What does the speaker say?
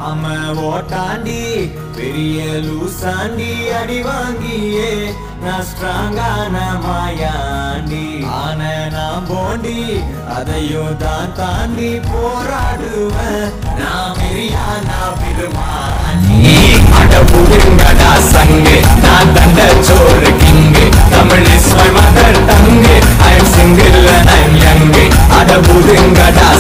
ஆம ஓட்டாண்டி பெரிய லூசாண்டி அடி வாங்கியே நான் ஸ்ட்ராங்கான மாயாண்டி ஆன நான் போண்டி அதையும் தான் தாண்டி போராடுவேன் நான் மெரியா நான் பெருமாண்டி அட புடுங்கடா சங்கு நான் தண்ட சோறு king Tamil is my mother tongue I am single I am young அட புடுங்கடா